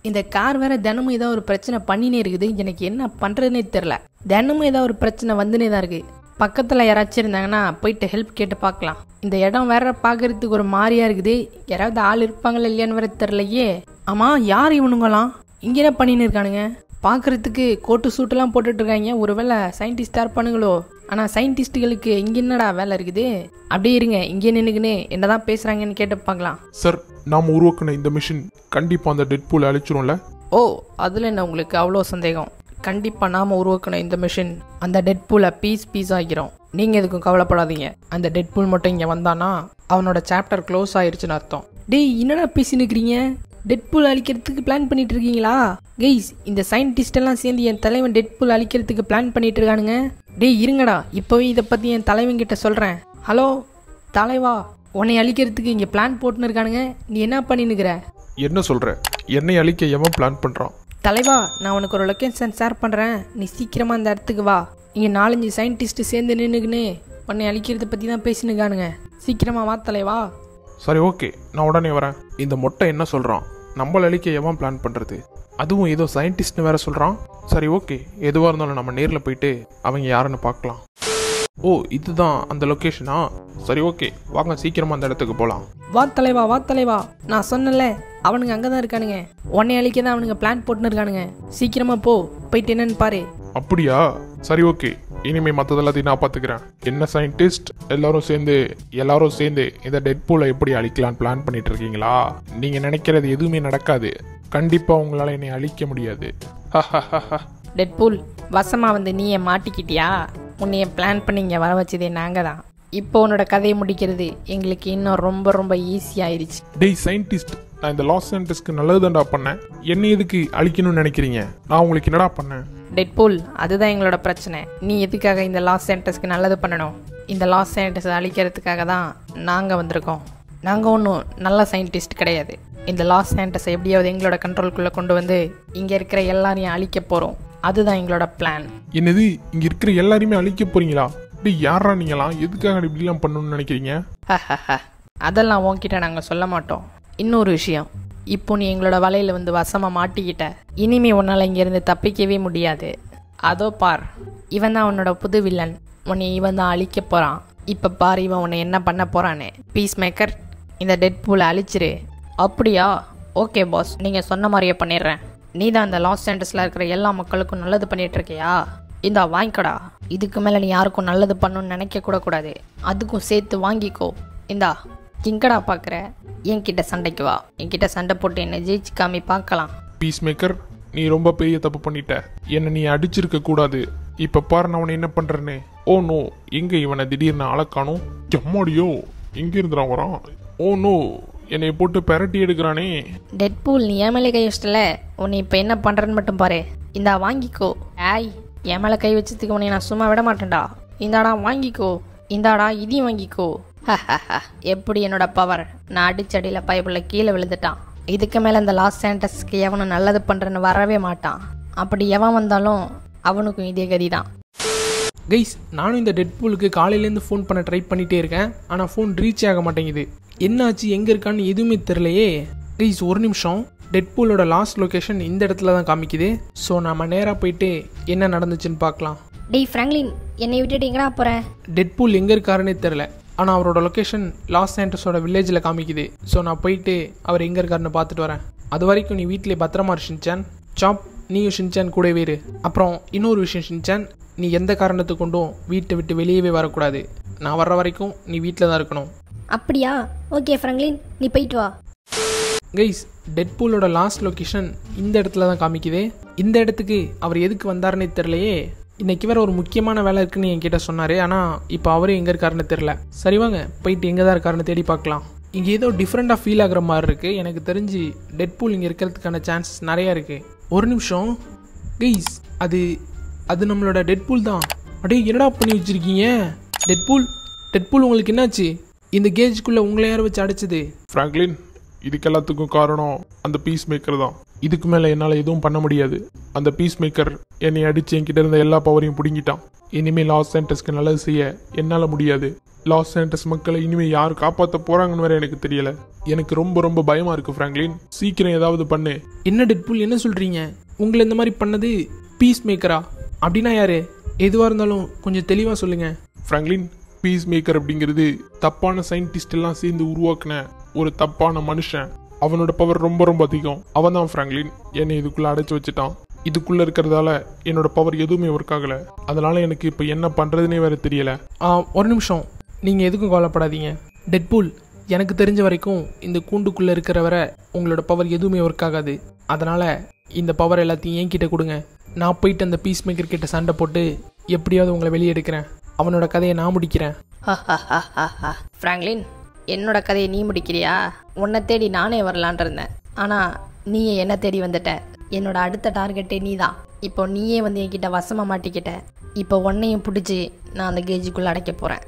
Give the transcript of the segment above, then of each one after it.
இந்த கார் வேற தினமும் ஏதோ ஒரு பிரச்சனை பண்ணினே இருக்குது எனக்கு என்ன பண்ணுறதுனே தெரில தினமும் ஏதோ ஒரு பிரச்சனை வந்துனே தான் இருக்குது பக்கத்தில் யாராச்சும் இருந்தாங்கன்னா போயிட்டு ஹெல்ப் கேட்டு பார்க்கலாம் இந்த இடம் வேற பார்க்கறதுக்கு ஒரு மாதிரியா இருக்குது யாராவது ஆள் இருப்பாங்களா இல்லையான்னு வேற தெரிலையே ஆமாம் யார் இவனுங்களாம் இங்கே என்ன பண்ணின்னு இருக்கானுங்க பார்க்கறதுக்கு கோட்டு சூட்டெல்லாம் போட்டுட்டு இருக்காங்க ஒருவேளை சயின்டிஸ்டாக இருப்பானுங்களோ ஆனால் சயின்டிஸ்ட்டுகளுக்கு இங்கே என்னடா வேலை இருக்குது அப்படியே இருங்க இங்கே நின்றுக்குன்னு என்னதான் பேசுகிறாங்கன்னு கேட்டு பார்க்கலாம் சார் நாம் உருவாக்கின இந்த மிஷின் கண்டிப்பாக அந்த டெட் பூலை அழிச்சிரும்ல ஓ அதில் என்ன உங்களுக்கு அவ்வளோ சந்தேகம் கண்டிப்பாக நாம் உருவாக்கணும் இந்த மிஷின் அந்த டெட் பூலை பீஸ் பீஸ் ஆகிறோம் நீங்கள் எதுக்கும் கவலைப்படாதீங்க அந்த டெட் பூல் மட்டும் இங்கே வந்தானா அவனோட சாப்டர் க்ளோஸ் ஆயிருச்சுன்னு அர்த்தம் டேய் என்னடா பேசி நிற்கிறீங்க டெட் பூல் அழிக்கிறதுக்கு பிளான் பண்ணிட்டு இருக்கீங்களா கெய்ஸ் இந்த சயின்டிஸ்ட் எல்லாம் சேர்ந்து என் தலைவன் டெட் பூல் அழிக்கிறதுக்கு பிளான் பண்ணிட்டு இருக்கானுங்க டேய் இருங்கடா இப்போவே இதை பற்றி என் தலைவன் கிட்ட சொல்கிறேன் ஹலோ தலைவா உன்னை அழிக்கிறதுக்கு இங்கே பிளான் போட்டுன்னு இருக்கானுங்க நீ என்ன பண்ணினுக்கிற என்ன சொல்கிற என்னை அழிக்க எவன் பிளான் பண்ணுறான் தலைவா நான் உனக்கு ஒரு லொக்கேஷன் ஷேர் பண்ணுறேன் நீ சீக்கிரமாக அந்த இடத்துக்கு வா இங்கே நாலஞ்சு சயின்டிஸ்ட்டு சேர்ந்து நின்றுக்குன்னு உன்னை அழிக்கிறத பற்றி தான் பேசினுக்கானுங்க சீக்கிரமாக வா தலைவா சரி ஓகே நான் உடனே வரேன் இந்த மொட்டை என்ன சொல்கிறான் நம்மள அழிக்க எவன் பிளான் பண்ணுறது அதுவும் ஏதோ சயின்டிஸ்ட்னு வேற சொல்கிறான் சரி ஓகே எதுவாக இருந்தாலும் நம்ம நேரில் போயிட்டு அவங்க யாருன்னு பார்க்கலாம் ஓ இதுதான் அந்த லொக்கேஷனா சரி ஓகே வாங்க சீக்கிரமாக அந்த இடத்துக்கு போகலாம் வா தலைவா வா தலைவா நான் சொன்னல அவனுங்க அங்கே தான் இருக்கானுங்க உன்னை அழிக்க தான் அவனுங்க பிளான் போட்டுன்னு இருக்கானுங்க சீக்கிரமாக போ போயிட்டு என்னன்னு பாரு அப்படியா சரி ஓகே இனிமே மற்றது எல்லாத்தையும் நான் பார்த்துக்கிறேன் என்ன சயின்டிஸ்ட் எல்லாரும் சேர்ந்து எல்லாரும் சேர்ந்து இந்த டெட் பூலை எப்படி அழிக்கலாம்னு பிளான் பண்ணிட்டு இருக்கீங்களா நீங்க நினைக்கிறது எதுவுமே நடக்காது கண்டிப்பா உங்களால என்னை அழிக்க முடியாது டெட்பூல் வசமாக வந்து நீ ஏன் மாட்டிக்கிட்டியா உன்னைய பிளான் பண்ணி இங்கே வர வச்சதே நாங்கள் தான் இப்போ உன்னோட கதையை முடிக்கிறது எங்களுக்கு இன்னும் ரொம்ப ரொம்ப ஈஸியாயிருச்சு டேய் சயின்டிஸ்ட் நான் இந்த லாஸ் சயின்டிஸ்ட்க்கு நல்லதுதான்டா பண்ணேன் என்ன எதுக்கு அழிக்கணும்னு நினைக்கிறீங்க நான் உங்களுக்கு என்னடா பண்ணேன் டெட்பூல் அதுதான் எங்களோட பிரச்சனை நீ எதுக்காக இந்த லாஸ் சென்டர்ஸ்க்கு நல்லது பண்ணணும் இந்த லாஸ் சென்டர்ஸ் அழிக்கிறதுக்காக தான் நாங்கள் வந்திருக்கோம் நாங்கள் ஒன்றும் நல்ல சயின்டிஸ்ட் கிடையாது இந்த லாஸ் சென்டர்ஸை எப்படியாவது எங்களோட கண்ட்ரோல்குள்ளே கொண்டு வந்து இங்கே இருக்கிற எல்லாரையும் அழிக்க போகிறோம் அதுதான் எங்களோட பிளான் என்னது இங்க இருக்கிற எல்லாரையுமே அழிக்க போறீங்களா டேய் யாரா நீங்களாம் எதுக்காக இப்படிலாம் பண்ணணும்னு நினைக்கிறீங்க அதெல்லாம் உன்கிட்ட நாங்கள் சொல்ல மாட்டோம் இன்னொரு விஷயம் இப்போ நீ எங்களோட வலையில் வந்து வசமாக மாட்டிக்கிட்ட இனிமே உன்னால் இங்கேருந்து தப்பிக்கவே முடியாது அதோ பார் இவன் தான் உன்னோட புது வில்லன் உன்னை இவன் தான் அழிக்க போகிறான் இப்போ பார் இவன் உன்னை என்ன பண்ண போகிறான்னு பீஸ் மேக்கர் இந்த டெட் பூலை அழிச்சிரு அப்படியா ஓகே பாஸ் நீங்கள் சொன்ன மாதிரியே பண்ணிடுறேன் நீ தான் இந்த லாஸ் சென்டர்ஸில் இருக்கிற எல்லா மக்களுக்கும் நல்லது பண்ணிட்டு இருக்கியா இந்தா வாங்கிக்கடா இதுக்கு மேலே நீ யாருக்கும் நல்லது பண்ணணும்னு நினைக்க கூட கூடாது அதுக்கும் சேர்த்து வாங்கிக்கோ இந்தா எங்கடா பார்க்குற என்கிட்ட சண்டைக்கு வா என்கிட்ட சண்டை போட்டு என்னை ஜெயிச்சு காமி பார்க்கலாம் பீஸ் மேக்கர் நீ ரொம்ப பெரிய தப்பு பண்ணிட்ட என்னை நீ அடிச்சிருக்க கூடாது இப்ப பாரு நான் உன்னை என்ன பண்றேன்னு ஓ நோ எங்க இவனை திடீர்னு அளக்கானும் ஜம்மாடியோ எங்க இருந்துறான் வரான் ஓ நோ என்னை போட்டு பெரட்டி எடுக்கிறானே டெட்பூல் நீ என் மேலே கை வச்சிட்டல உன்னை இப்போ என்ன பண்ணுறேன்னு மட்டும் பாரு இந்தா வாங்கிக்கோ ஏய் என் மேலே கை வச்சதுக்கு உன்னை நான் சும்மா விட மாட்டேன்டா இந்தாடா வாங்கிக்கோ இந்தாடா இதையும் வாங்கிக்கோ எப்படி என்னோட பவர் நான் அடிச்சடியில் பைப்பில் கீழே விழுந்துட்டான் இதுக்கு மேலே இந்த லாஸ் சாண்டஸ்க்கு எவனும் நல்லது பண்ணுறேன்னு வரவே மாட்டான் அப்படி எவன் வந்தாலும் அவனுக்கும் இதே கதி தான் கைஸ் நானும் இந்த டெட்பூலுக்கு காலையிலேருந்து ஃபோன் பண்ண ட்ரை பண்ணிகிட்டே இருக்கேன் ஆனால் ஃபோன் ரீச் ஆக மாட்டேங்குது என்னாச்சு எங்கே இருக்கான்னு எதுவுமே தெரிலையே கைஸ் ஒரு நிமிஷம் டெட்பூலோட லாஸ்ட் லொக்கேஷன் இந்த இடத்துல தான் காமிக்குது ஸோ நம்ம நேராக போயிட்டு என்ன நடந்துச்சுன்னு பார்க்கலாம் டேய் ஃப்ராங்க்லின் என்னை விட்டுட்டு எங்கடா போற டெட்பூல் எங்கே இருக்காருன்னே தெரில ஆனால் அவரோட லொக்கேஷன் லாஸ் சாண்டஸோட வில்லேஜில் காமிக்குது ஸோ நான் போயிட்டு அவர் எங்கே இருக்காருன்னு பார்த்துட்டு வரேன் அது வரைக்கும் நீ வீட்டிலே பத்திரமா இரு ஷின்சான் சாப் நீயும் ஷின்சான் கூடவே இரு அப்புறம் இன்னொரு விஷயம் ஷின்சான் நீ எந்த காரணத்தை கொண்டும் வீட்டை விட்டு வெளியவே வரக்கூடாது நான் வர்ற வரைக்கும் நீ வீட்டில் தான் இருக்கணும் அப்படியா ஓகே ஃப்ராங்க்லின் நீ போயிட்டு வா கைஸ் டெட்பூலோட லாஸ்ட் லொக்கேஷன் இந்த இடத்துல தான் காமிக்குது இந்த இடத்துக்கு அவர் எதுக்கு வந்தாருன்னே தெரிலையே இன்னைக்கு வேற ஒரு முக்கியமான வேலை இருக்குன்னு என்கிட்ட சொன்னார் ஆனால் இப்போ அவரே எங்கே இருக்காருன்னு தெரில சரி வாங்க போயிட்டு எங்கே தான் இருக்காருன்னு தேடி பார்க்கலாம் இங்கே ஏதோ டிஃப்ரெண்ட்டாக ஃபீல் ஆகுற மாதிரி இருக்குது எனக்கு தெரிஞ்சு டெட்பூல் இங்கே இருக்கிறதுக்கான சான்சஸ் நிறையா இருக்குது ஒரு நிமிஷம் கைஸ் அது அது நம்மளோட டெட்பூல் தான் அடே என்னடா பண்ணி வச்சுருக்கீங்க டெட்பூல் டெட்பூல் உங்களுக்கு என்னாச்சு இந்த கேஜுக்குள்ளே உங்களை யார் வச்சு அடைச்சது ஃப்ராங்க்லின் இதுக்கு எல்லாத்துக்கும் காரணம் அந்த பீஸ் மேக்கர் தான் இதுக்கு மேலே என்னால் எதுவும் பண்ண முடியாது அந்த பீஸ் மேக்கர் என்னை அடித்து என்கிட்ட இருந்த எல்லா பவரையும் பிடுங்கிட்டான் இனிமேல் லாஸ் சென்டர்ஸ்க்கு நல்லது செய்ய என்னால் முடியாது லாஸ் ஏஞ்சல்ஸ் மக்களை இனிமே யார் காப்பாற்ற போறாங்கன்னு வேற எனக்கு தெரியல எனக்கு ரொம்ப ரொம்ப பயமா இருக்கு ஃப்ராங்க்லின் சீக்கிரம் ஏதாவது பண்ணு என்ன டெட்பூல் என்ன சொல்கிறீங்க உங்களை இந்த மாதிரி பண்ணது பீஸ் மேக்கரா அப்படின்னா யாரு எதுவாக இருந்தாலும் கொஞ்சம் தெளிவாக சொல்லுங்கள் ஃப்ராங்க்லின் பீஸ் மேக்கர் அப்படிங்கிறது தப்பான சயின்டிஸ்ட் எல்லாம் சேர்ந்து உருவாக்குன ஒரு தப்பான மனுஷன் அவனோட பவர் ரொம்ப ரொம்ப அதிகம் அவன் தான் ஃப்ராங்க்லின் என்னை இதுக்குள்ள அடைச்சு வச்சுட்டான் இதுக்குள்ள இருக்கிறதால என்னோட பவர் எதுவுமே ஒர்க் ஆகல அதனால எனக்கு இப்போ என்ன பண்றதுனே வேற தெரியல ஆ, ஒரு நிமிஷம் நீங்கள் எதுக்கும் கவலைப்படாதீங்க டெட்பூல் எனக்கு தெரிஞ்ச வரைக்கும் இந்த கூண்டுக்குள்ளே இருக்கிற வரை உங்களோட பவர் எதுவுமே ஒர்க் ஆகாது அதனால் இந்த பவர் எல்லாத்தையும் என்கிட்ட கொடுங்க நான் போயிட்டு அந்த பீஸ் மேக்கர் கிட்ட சண்டை போட்டு எப்படியாவது உங்களை வெளியே எடுக்கிறேன் அவனோட கதையை நான் முடிக்கிறேன் ஃப்ராங்க்லின் என்னோட கதையை நீ முடிக்கிறியா உன்னை தேடி நானே வரலான் இருந்தேன் ஆனால் நீயே என்ன தேடி வந்துட்ட என்னோட அடுத்த டார்கெட்டே நீ தான் இப்போ நீயே வந்து என்கிட்ட வசமாக மாட்டிக்கிட்ட இப்போ உன்னையும் பிடிச்சி நான் அந்த கேஜுக்குள்ளே அடைக்க போகிறேன்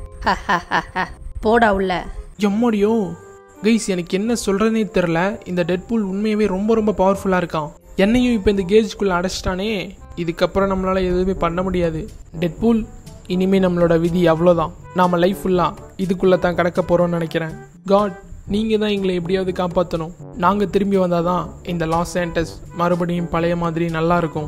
போடா உள்ள எம்மாடியோ கைஸ் எனக்கு என்ன சொல்கிறதுனே தெரில இந்த டெட்பூல் உண்மையாகவே ரொம்ப ரொம்ப பவர்ஃபுல்லாக இருக்கான் என்னையும் இப்போ இந்த கேஜுக்குள்ளே அடைச்சிட்டானே இதுக்கப்புறம் நம்மளால் எதுவுமே பண்ண முடியாது டெட்பூல் இனிமேல் நம்மளோட விதி அவ்வளோதான் நாம் லைஃப் ஃபுல்லாக இதுக்குள்ளே தான் கிடக்க போகிறோம்னு நினைக்கிறேன் காட் நீங்கள் தான் எங்களை எப்படியாவது காப்பாற்றணும் நாங்கள் திரும்பி வந்தால் தான் இந்த லாஸ் ஏண்டஸ் மறுபடியும் பழைய மாதிரி நல்லா இருக்கும்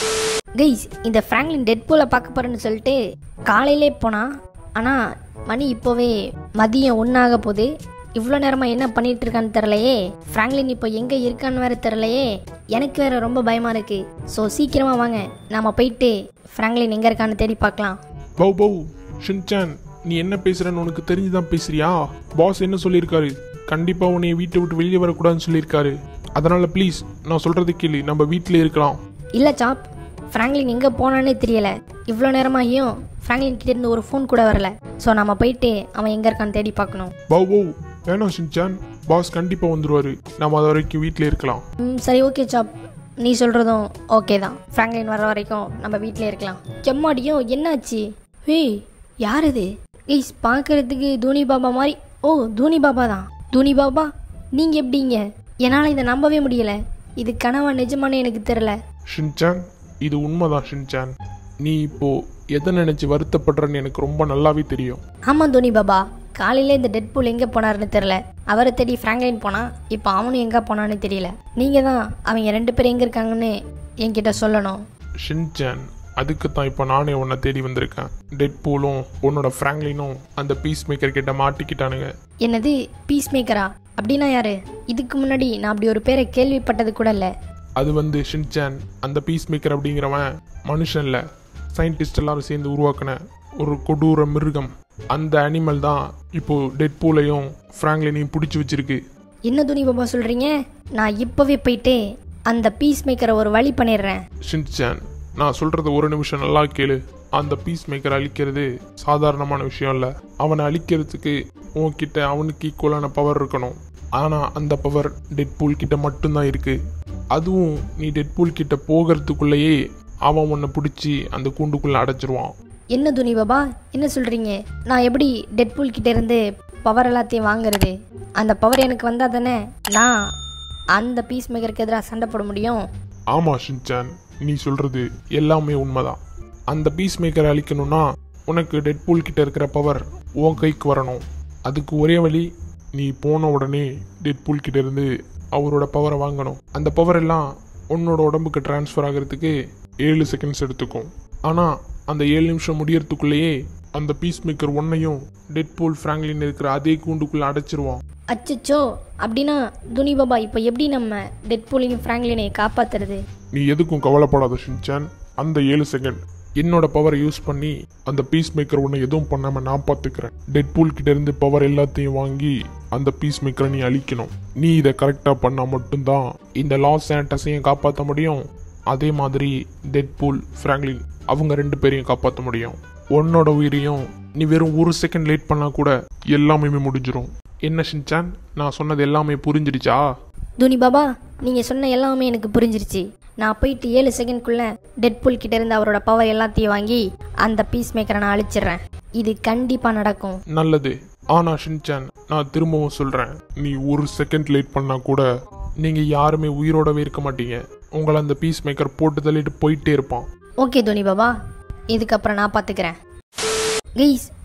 கைஸ் இந்த ஃப்ராங்க்லின் டெட்பூலை பார்க்க போகிறேன்னு சொல்லிட்டு காலையிலே போனான் ஆனால் மணி இப்போவே மதியம் ஒன்றாக போகுது இவ்வளோ நேரமாக என்ன பண்ணிட்டு இருக்கான்னு தெரிலையே ஃப்ராங்க்லின் இப்போ எங்கே இருக்கான்னு வேற தெரிலையே எனக்கு வேற ரொம்ப பயமாக இருக்குது ஸோ சீக்கிரமாக வாங்க நாம் போயிட்டு ஃப்ராங்க்லின் எங்கே இருக்கான்னு தேடி பார்க்கலாம் பௌ பௌ ஷின்சான் நீ என்ன பேசுறன்னு உனக்கு தெரிஞ்சுதான் பேசுறியா பாஸ் என்ன சொல்லியிருக்காரு கண்டிப்பா உன்னை வீட்டை விட்டு வெளியே வரக்கூடாதுன்னு சொல்லியிருக்காரு அதனால ப்ளீஸ் நான் சொல்றது கேளு நம்ம வீட்டிலே இருக்கலாம் இல்லை சாப் ஃப்ராங்க்லின் எங்கே போனானே தெரியல இவ்வளோ நேரமாகியும் ஃப்ராங்க்லின் கிட்ட இருந்து ஒரு ஃபோன் கூட வரல ஸோ நம்ம போயிட்டு அவன் எங்கே இருக்கான்னு தேடி பார்க்கணும் பௌ பௌ வேணாம் ஷின்சான் பாஸ் கண்டிப்பா வந்துருவாரு நம்ம அது வரைக்கும் வீட்டிலே இருக்கலாம் ம் சரி ஓகே சாப் நீ சொல்கிறதும் ஓகே தான் ஃப்ராங்க்லின் வர வரைக்கும் நம்ம வீட்டிலே இருக்கலாம் செம்மாடியும் என்னாச்சு ஏய் யார் இது ஏய் பார்க்கறதுக்கு தோனி பாபா மாதிரி ஓ தோனி பாபா தான் தோனி பாபா நீங்கள் எப்படிங்க என்னால் இதை நம்பவே முடியல இது கனவா நிஜமானே எனக்கு தெரில ஷின்சான் இது உண்மைதான் ஷின்சான் நீ இப்போ எதை நினைச்சு வருத்தப்படுறன்னு எனக்கு ரொம்ப நல்லாவே தெரியும் ஆமாம் தோனி பாபா காலையில் இந்த டெட்பூல் எங்கே போனாருன்னு தெரில அவரை தேடி ஃப்ராங்க்லைன் போனா இப்போ அவனும் எங்கே போனான்னு தெரியல நீங்கள் தான் அவங்க ரெண்டு பேரும் எங்கே இருக்காங்கன்னு என்கிட்ட சொல்லணும் ஷின்சான் அதுக்கு தான் இப்போ நானே உன்னை தேடி வந்திருக்கேன் டெட் பூலும் உன்னோட ஃப்ராங்க்லினும் அந்த பீஸ் மேக்கர் கிட்ட மாட்டிக்கிட்டானுங்க என்னது பீஸ் மேக்கரா அப்படின்னா யாரு இதுக்கு முன்னாடி நான் அப்படி ஒரு பேரை கேள்விப்பட்டது கூட இல்லை அது வந்து ஷின்சான் அந்த பீஸ் மேக்கர் அப்படிங்கிறவன் மனுஷன்ல சயின்டிஸ்ட் எல்லாரும் சேர்ந்து உருவாக்கின ஒரு கொடூர மிருகம் அந்த அனிமல் தான் இப்போ டெட் பூலையும் ஃப்ராங்க்லினையும் பிடிச்சி வச்சிருக்கு என்ன துணி பாபா சொல்கிறீங்க நான் இப்போவே போயிட்டு அந்த பீஸ் மேக்கரை ஒரு வழி பண்ணிடுறேன் ஷின்சான் நான் சொல்றது ஒரு நிமிஷம் நல்லா கேளு அந்த பீஸ் மேக்கர் அழிக்கிறது சாதாரணமான விஷயம் இல்லை அவனை அழிக்கிறதுக்கு உன்கிட்ட அவனுக்கு ஈக்குவலான பவர் இருக்கணும் ஆனால் அந்த பவர் டெட்பூல் கிட்ட மட்டும்தான் இருக்கு அதுவும் நீ டெட்பூல் கிட்ட போகிறதுக்குள்ளேயே அவன் உன்னை பிடிச்சி அந்த கூண்டுக்குள்ளே அடைச்சிருவான் என்ன துணி பாபா என்ன சொல்கிறீங்க நான் எப்படி டெட்பூல் கிட்ட இருந்து பவர் எல்லாத்தையும் வாங்குறது அந்த பவர் எனக்கு வந்தால் தானே நான் அந்த பீஸ் மேக்கருக்கு எதிராக சண்டை போட முடியும் ஆமா ஷின்சான் நீ சொல்றது எல்லாமே உண்மைதான் அந்த பீஸ் மேக்கரை அழிக்கணும்னா உனக்கு டெட்பூல் கிட்ட இருக்கிற பவர் உன் கைக்கு வரணும் அதுக்கு ஒரே வழி நீ போன உடனே டெட்பூல் கிட்ட இருந்து அவரோட பவரை வாங்கணும் அந்த பவர் எல்லாம் உன்னோட உடம்புக்கு டிரான்ஸ்ஃபர் ஆகிறதுக்கு ஏழு செகண்ட்ஸ் எடுத்துக்கும் ஆனால் அந்த ஏழு நிமிஷம் முடியறதுக்குள்ளேயே அந்த பீஸ் மேக்கர் ஒன்னையும் டெட்பூல் ஃப்ராங்க்லின் இருக்கிற அதே கூண்டுக்குள்ளே அடைச்சிருவான் அச்சச்சோ அப்படின்னா துணி பாபா இப்போ எப்படி நம்ம டெட்பூலையும் ஃப்ராங்க்லினையும் காப்பாத்துறது நீ எதுக்கும் கவலைப்படாத ஷின்சான் அந்த ஏழு செகண்ட் என்னோட பவரை யூஸ் பண்ணி அந்த பீஸ் மேக்கர் உன்னை எதுவும் பண்ணாம நான் பார்த்துக்கிறேன் டெட்பூல் கிட்ட இருந்து பவர் எல்லாத்தையும் வாங்கி அந்த பீஸ் மேக்கரை நீ அழிக்கணும் நீ இதை கரெக்டாக பண்ணா மட்டும்தான் இந்த லாஸ் சாண்டஸையும் காப்பாற்ற முடியும் அதே மாதிரி டெட்பூல் ஃப்ராங்க்லின் அவங்க ரெண்டு பேரையும் காப்பாற்ற முடியும் உன்னோட உயிரையும் நீ வெறும் ஒரு செகண்ட் லேட் பண்ணா கூட எல்லாமே முடிஞ்சிரும் என்ன ஷின்சான் நான் சொன்னது எல்லாமே புரிஞ்சிடுச்சா துனி பாபா நீங்கள் சொன்ன எல்லாமே எனக்கு புரிஞ்சிருச்சு நான் போயிட்டு ஏழு செகண்ட்குள்ளே டெட்பூல் கிட்ட இருந்து அவரோட பவர் எல்லாத்தையும் வாங்கி அந்த பீஸ் மேக்கரை நான் அழிச்சிடுறேன் இது கண்டிப்பாக நடக்கும் நல்லது ஆனா ஷின்சான் நான் திரும்பவும் சொல்றேன் நீ ஒரு செகண்ட் லேட் பண்ணா கூட நீங்க யாருமே உயிரோடவே இருக்க மாட்டீங்க உங்களை அந்த பீஸ் மேக்கர் போட்டு தள்ளிட்டு போயிட்டே இருப்பான் ஓகே துனி பாபா இதுக்கப்புறம் நான் பார்த்துக்கிறேன் கைஸ்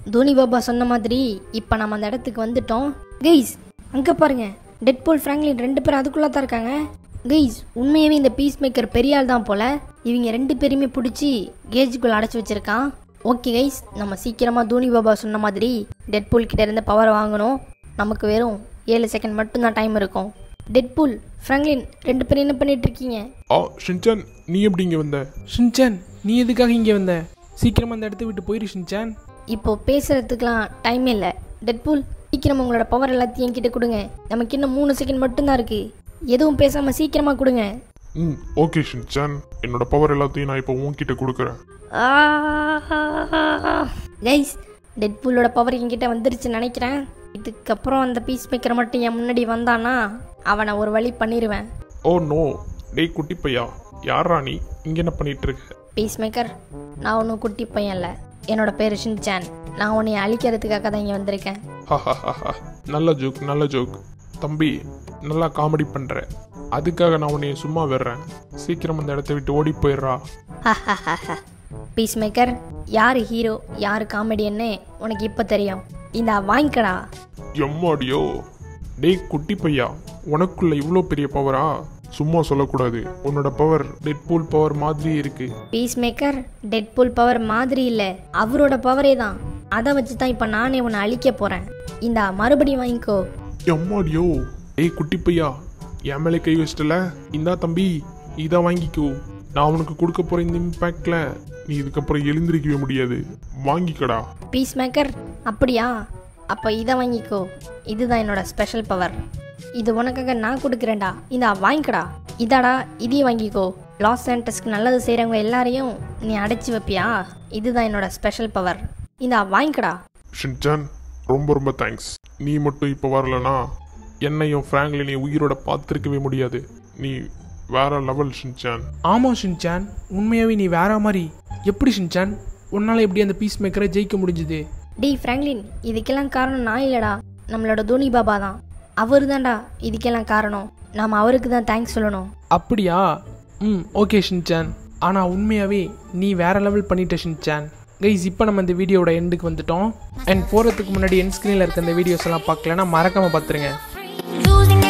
தோனி பாபா சொன்ன மாதிரி இப்போ நம்ம அந்த இடத்துக்கு வந்துட்டோம் கைஸ் அங்கே பாருங்க டெட்போல் ஃப்ராங்க்லின் ரெண்டு பேரும் அதுக்குள்ளே தான் இருக்காங்க கைஸ் உண்மையாகவே இந்த பீஸ் மேக்கர் பெரிய ஆள் தான் போல இவங்க ரெண்டு பேருமே பிடிச்சி கேஜுக்குள்ளே அடைச்சி வச்சிருக்கான் ஓகே கைஸ் நம்ம சீக்கிரமாக தோனி பாபா சொன்ன மாதிரி டெட்பூல் கிட்ட இருந்து பவர் வாங்கணும் நமக்கு வெறும் ஏழு செகண்ட் மட்டும்தான் டைம் இருக்கும் டெட்பூல் ஃப்ராங்க்லின் ரெண்டு பேரும் என்ன பண்ணிட்டு இருக்கீங்க ஆ ஷின்சான் நீ எப்படி இங்கே வந்த ஷின்சான் நீ எதுக்காக இங்கே வந்த சீக்கிரமாக அந்த இடத்த விட்டு போயிரு ஷின்சான் இப்போ பேசுறதுக்கெலாம் டைமே இல்லை டெட்பூல் சீக்கிரம் உங்களோட பவர் எல்லாத்தையும் என்கிட்ட கொடுங்க நமக்கு இன்னும் மூணு செகண்ட் மட்டும்தான் இருக்கு எதுவும் பேசாம சீக்கிரமா கொடுங்க ம் ஓகே ஷின்சான் என்னோட பவர் எல்லாத்தையும் நான் இப்போ உன்கிட்ட கொடுக்குறேன் கைஸ் டெட்பூலோட பவர் என்கிட்ட வந்துருச்சுன்னு நினைக்கிறேன் இதுக்கப்புறம் அந்த பீஸ் மேக்கர் மட்டும் என் முன்னாடி வந்தானா அவனை ஒரு வழி பண்ணிடுவேன் ஓ நோ டேய் குட்டி பையா யாரா நீ இங்கே என்ன பண்ணிட்டு இருக்க பீஸ் மேக்கர் நான் ஒன்றும் குட்டி பையன் இல்லை என்னோட பேர் ஷின்சான் நான் உன்னை அழிக்கிறதுக்காக தான் இங்கே வந்திருக்கேன் ஹஹஹஹ. நல்ல ஜோக் நல்ல ஜோக் தம்பி நல்லா காமெடி பண்ற அதுக்காக நான் உன்னைய சும்மா விடுறேன் சீக்கிரம் அந்த இடத்த விட்டு ஓடி போயிடுறா பீஸ் மேக்கர் யார் ஹீரோ யார் காமெடியன்னு உனக்கு இப்போ தெரியும் இந்த வாங்கிக்கடா எம்மாடியோ டேய் குட்டி பையா உனக்குள்ள இவ்வளோ பெரிய பவரா சும்மா சொல்லக்கூடாது உன்னோட பவர் டெட்பூல் பவர் மாதிரி இருக்கு பீஸ் மேக்கர் டெட்பூல் பவர் மாதிரி இல்லை அவரோட பவரே தான் அதை வச்சு தான் இப்போ நானே உன்னை அழிக்க போகிறேன் இந்த மறுபடியும் வாங்கிக்கோ எம்மாடியோ டேய் குட்டி பையா என் மேலே கை வச்சிட்டல இந்தா தம்பி இதை வாங்கிக்கோ நான் உனக்கு கொடுக்க போற இந்த இம்பேக்ட்ல நீ இதுக்கப்புறம் எழுந்திருக்கவே முடியாது வாங்கிக்கடா பீஸ் மேக்கர் அப்படியா அப்போ இதை வாங்கிக்கோ இதுதான் என்னோட ஸ்பெஷல் பவர் இது உனக்காக நான் கொடுக்குறேன்டா இந்த வாங்கிக்கடா இதாடா இதையும் வாங்கிக்கோ லாஸ் ஆண்டஸ்க்கு நல்லது செய்கிறவங்க எல்லாரையும் நீ அடைச்சி வைப்பியா இதுதான் என்னோட ஸ்பெஷல் பவர் இந்த வாங்கிக்கடா ஷின்சான் ரொம்ப ரொம்ப தேங்க்ஸ் நீ மட்டும் இப்போ வரலனா என்னையும் ஃப்ராங்க்லினையும் உயிரோட பார்த்துருக்கவே முடியாது நீ வேற லெவல் ஷின்சான் ஆமாம் ஷின்சான் உண்மையாகவே நீ வேற மாதிரி எப்படி ஷின்சான் உன்னால் எப்படி அந்த பீஸ் மேக்கரை ஜெயிக்க முடிஞ்சுது டேய் ஃப்ராங்க்லின் இதுக்கெல்லாம் காரணம் நான் இல்லைடா நம்மளோட தோனி பாபா தான் அவர் தான்டா இதுக்கெல்லாம் காரணம் நாம் அவருக்கு தான் தேங்க்ஸ் சொல்லணும் அப்படியா ம் ஓகே ஷின்சான் ஆனால் உண்மையாகவே நீ வேற லெவல் பண்ணிட்ட ஷின்சான் கைஸ் இப்போ நம்ம இந்த வீடியோட எண்டுக்கு வந்துட்டோம் அண்ட் போகிறதுக்கு முன்னாடி என் ஸ்க்ரீனில் இருக்க இந்த வீடியோஸ் எல்லாம் பார்க்கலன்னா மறக்காமல் பார்த்துருங்க Losing